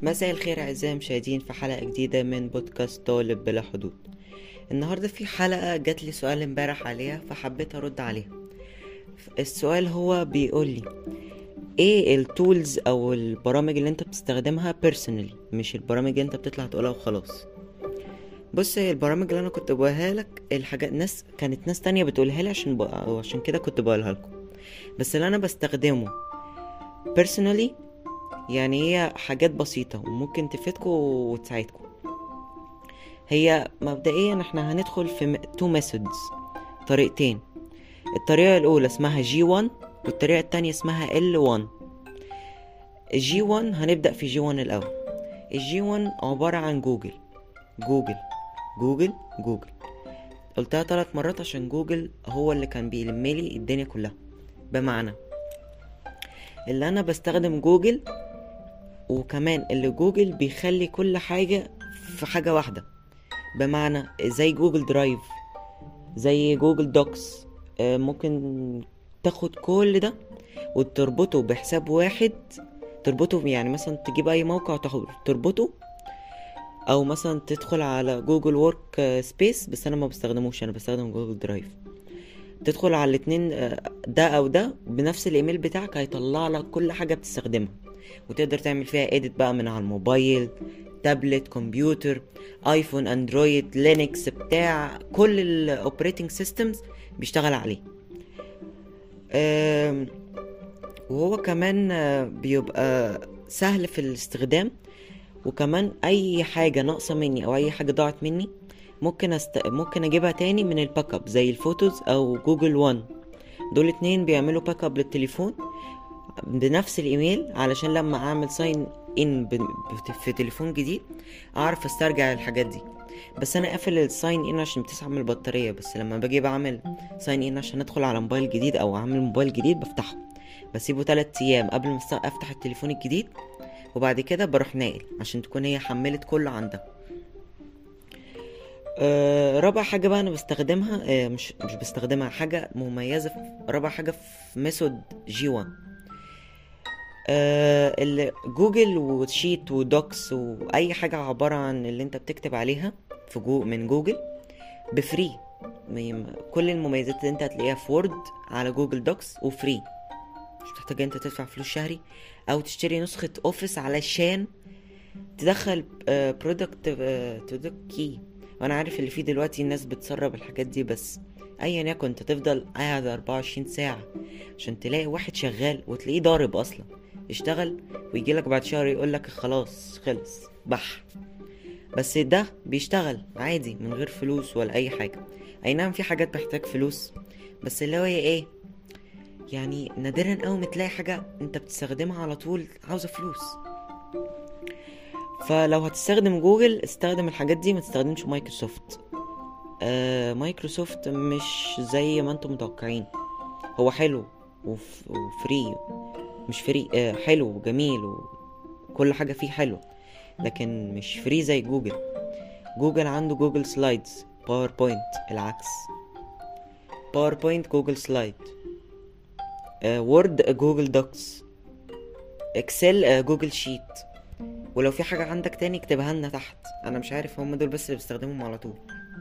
مساء الخير أعزائي المشاهدين في حلقة جديدة من بودكاست طالب بلا حدود النهاردة في حلقة جات لي سؤال امبارح عليها فحبيت أرد عليها السؤال هو بيقول لي ايه التولز او البرامج اللي انت بتستخدمها personally مش البرامج اللي انت بتطلع تقولها وخلاص بص هي البرامج اللي انا كنت بقولها لك الحاجات ناس كانت ناس تانية بتقولها لي عشان بق... عشان كده كنت بقولها لكم بس اللي انا بستخدمه personally يعني هي حاجات بسيطة وممكن تفيدكم وتساعدكم هي مبدئيا احنا هندخل في تو ميثودز طريقتين الطريقة الأولى اسمها جي 1 والطريقة التانية اسمها ال 1 الجي 1 هنبدأ في جي 1 الأول الجي 1 عبارة عن جوجل جوجل جوجل جوجل قلتها ثلاث مرات عشان جوجل هو اللي كان بيلملي الدنيا كلها بمعنى اللي انا بستخدم جوجل وكمان اللي جوجل بيخلي كل حاجة في حاجة واحدة بمعنى زي جوجل درايف زي جوجل دوكس آه، ممكن تاخد كل ده وتربطه بحساب واحد تربطه يعني مثلا تجيب اي موقع وتاخد تربطه او مثلا تدخل على جوجل ورك سبيس بس انا ما بستخدموش انا بستخدم جوجل درايف تدخل على الاتنين آه، ده او ده بنفس الايميل بتاعك هيطلع لك كل حاجه بتستخدمها وتقدر تعمل فيها اديت بقى من على الموبايل تابلت كمبيوتر ايفون اندرويد لينكس بتاع كل الاوبريتنج سيستمز بيشتغل عليه آم، وهو كمان آه، بيبقى سهل في الاستخدام وكمان اي حاجه ناقصه مني او اي حاجه ضاعت مني ممكن أست... ممكن اجيبها تاني من الباك اب زي الفوتوز او جوجل وان دول اتنين بيعملوا باك اب للتليفون بنفس الايميل علشان لما اعمل ساين ان ب... بت- في تليفون جديد اعرف استرجع الحاجات دي بس انا قافل الساين ان عشان بتسحب من البطاريه بس لما باجي بعمل ساين ان عشان ادخل على موبايل جديد او اعمل موبايل جديد بفتحه بسيبه 3 ايام قبل ما أست- افتح التليفون الجديد وبعد كده بروح ناقل عشان تكون هي حملت كله عندها أه رابع حاجة بقى أنا بستخدمها أه مش مش بستخدمها حاجة مميزة في رابع حاجة في ميثود جي 1 أه اللي جوجل وشيت ودوكس وأي حاجة عبارة عن اللي أنت بتكتب عليها في جو من جوجل بفري م- كل المميزات اللي أنت هتلاقيها في وورد على جوجل دوكس وفري مش محتاج انت تدفع فلوس شهري او تشتري نسخة اوفيس علشان تدخل برودكت برودكت كي وانا عارف اللي فيه دلوقتي الناس بتسرب الحاجات دي بس ايا يكن انت تفضل قاعد 24 ساعة عشان تلاقي واحد شغال وتلاقيه ضارب اصلا يشتغل ويجيلك بعد شهر يقولك خلاص خلص بح بس ده بيشتغل عادي من غير فلوس ولا اي حاجة اي نعم في حاجات محتاج فلوس بس اللي هو ايه يعني نادرا قوي ما تلاقي حاجة انت بتستخدمها على طول عاوزة فلوس فلو هتستخدم جوجل استخدم الحاجات دي ما تستخدمش مايكروسوفت آه مايكروسوفت مش زي ما انتم متوقعين هو حلو وف... وفري مش فري آه حلو وجميل وكل حاجة فيه حلوة لكن مش فري زي جوجل جوجل عنده جوجل سلايدز باوربوينت العكس باوربوينت جوجل سلايد آه، وورد جوجل دوكس اكسل آه، جوجل شيت ولو في حاجة عندك تاني اكتبها لنا تحت انا مش عارف هم دول بس اللي بستخدمهم على طول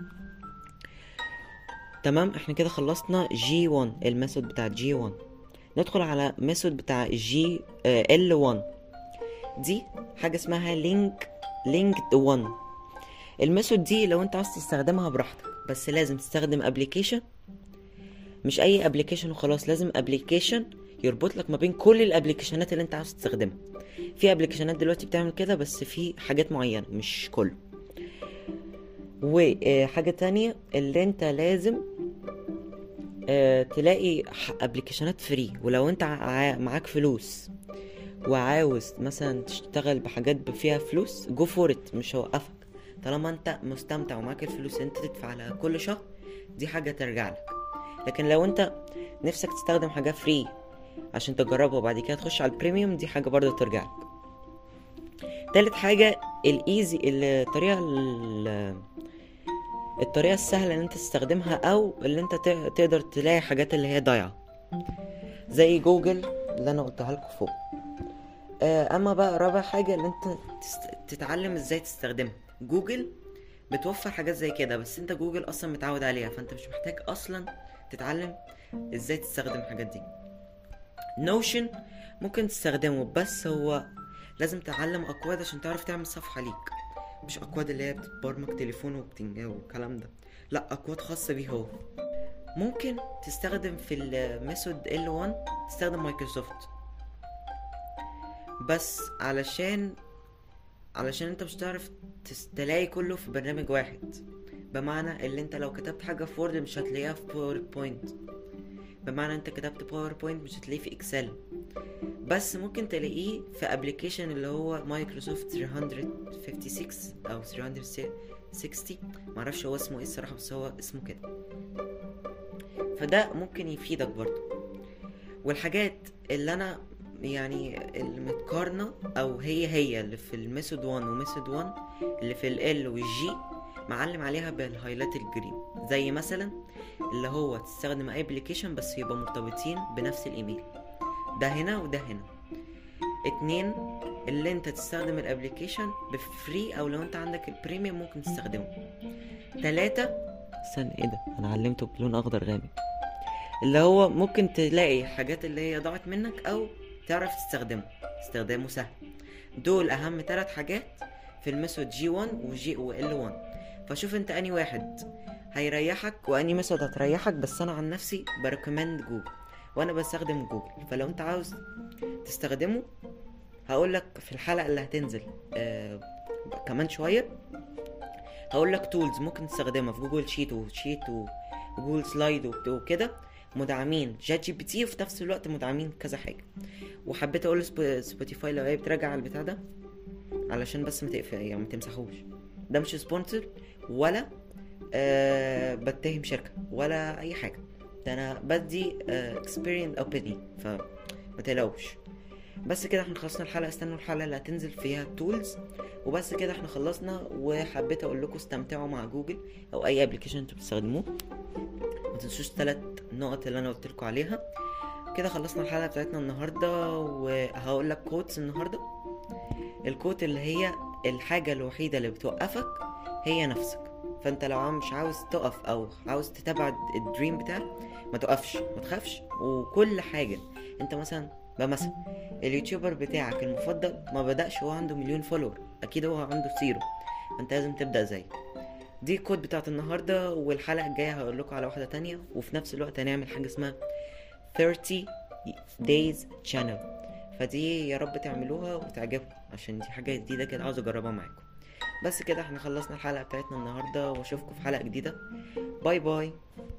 تمام احنا كده خلصنا جي 1 الميثود بتاع جي 1 ندخل على ميثود بتاع جي ال 1 دي حاجة اسمها لينك لينكد 1 الميثود دي لو انت عاوز تستخدمها براحتك بس لازم تستخدم ابلكيشن مش اي ابلكيشن وخلاص لازم ابلكيشن يربط لك ما بين كل الابلكيشنات اللي انت عاوز تستخدمها في ابلكيشنات دلوقتي بتعمل كده بس في حاجات معينة مش كله وحاجة تانية اللي انت لازم آه، تلاقي ابلكيشنات فري ولو انت ع- معاك فلوس وعاوز مثلا تشتغل بحاجات فيها فلوس جو فور ات مش هوقفك طالما انت مستمتع ومعاك الفلوس اللي انت تدفع على كل شهر دي حاجة ترجع لك لكن لو انت نفسك تستخدم حاجة فري عشان تجربها وبعد كده تخش على البريميوم دي حاجة برضه ترجع لك تالت حاجة الايزي الطريقة ال- الطريقة السهلة اللي انت تستخدمها او اللي انت ت- تقدر تلاقي حاجات اللي هي ضايعة زي جوجل اللي انا قلتها لكم فوق آه، اما بقى رابع حاجة ان انت تست... تتعلم ازاي تستخدمها جوجل بتوفر حاجات زي كده بس انت جوجل اصلا متعود عليها فانت مش محتاج اصلا تتعلم ازاي تستخدم الحاجات دي نوشن ممكن تستخدمه بس هو لازم تتعلم اكواد عشان تعرف تعمل صفحة ليك مش اكواد اللي هي بتبرمج تليفون وبتنجا والكلام ده لا اكواد خاصة بيه هو ممكن تستخدم في الميثود L1 تستخدم مايكروسوفت بس علشان علشان انت مش هتعرف تس- تلاقي كله في برنامج واحد بمعنى اللي انت لو كتبت حاجة في وورد مش هتلاقيها في باوربوينت بمعنى انت كتبت باوربوينت مش هتلاقيه في اكسل بس ممكن تلاقيه في ابلكيشن اللي هو مايكروسوفت 356 او 360 معرفش هو اسمه ايه الصراحة بس هو اسمه كده فده ممكن يفيدك برضو والحاجات اللي انا يعني المتقارنة او هي هي اللي في الميثود 1 وميثود 1 اللي في ال والجي معلم عليها بالهايلايت الجرين زي مثلا اللي هو تستخدم ابلكيشن بس يبقى مرتبطين بنفس الايميل ده هنا وده هنا اتنين اللي انت تستخدم الابلكيشن بفري او لو انت عندك البريميوم ممكن تستخدمه تلاتة استنى ايه ده انا علمته بلون اخضر غامق اللي هو ممكن تلاقي حاجات اللي هي ضاعت منك او تعرف تستخدمه استخدامه سهل دول اهم ثلاث حاجات في الميثود جي 1 وجي وال 1 فشوف انت اني واحد هيريحك واني ميثود هتريحك بس انا عن نفسي بريكومند جوجل وانا بستخدم جوجل فلو انت عاوز تستخدمه هقول لك في الحلقه اللي هتنزل آه كمان شويه هقول لك تولز ممكن تستخدمها في جوجل شيت وشيت وجوجل سلايد وبت- وكده مدعمين جات جي بي تي وفي نفس الوقت مدعمين كذا حاجه وحبيت اقول سب- سبوتيفاي لو هي بتراجع على البتاع ده علشان بس ما تقفل يعني ما تمسحوش ده مش سبونسر ولا آه بتهم شركه ولا اي حاجه ده انا بدي اكسبيرينس اوبينيون فما تقلقوش بس كده احنا خلصنا الحلقه استنوا الحلقه اللي هتنزل فيها تولز وبس كده احنا خلصنا وحبيت اقول لكم استمتعوا مع جوجل او اي ابلكيشن انتوا بتستخدموه ما تنسوش ثلاث نقط اللي انا قلت لكم عليها كده خلصنا الحلقه بتاعتنا النهارده وهقول لك كوتس النهارده الكوت اللي هي الحاجه الوحيده اللي بتوقفك هي نفسك فانت لو عم- مش عاوز تقف او عاوز تتابع الدريم بتاعك ما تقفش ما تخافش وكل حاجه انت مثلا بقى مثلا اليوتيوبر بتاعك المفضل ما بدأش وهو عنده مليون فولور اكيد هو عنده زيرو فانت لازم تبدأ زيه دي الكود بتاعت النهارده والحلقه الجايه هقول لكم على واحده تانية وفي نفس الوقت هنعمل حاجه اسمها 30 days channel فدي يا رب تعملوها وتعجبكم عشان دي حاجه جديده كده عاوز اجربها معاكم بس كده احنا خلصنا الحلقه بتاعتنا النهارده واشوفكم في حلقه جديده باي باي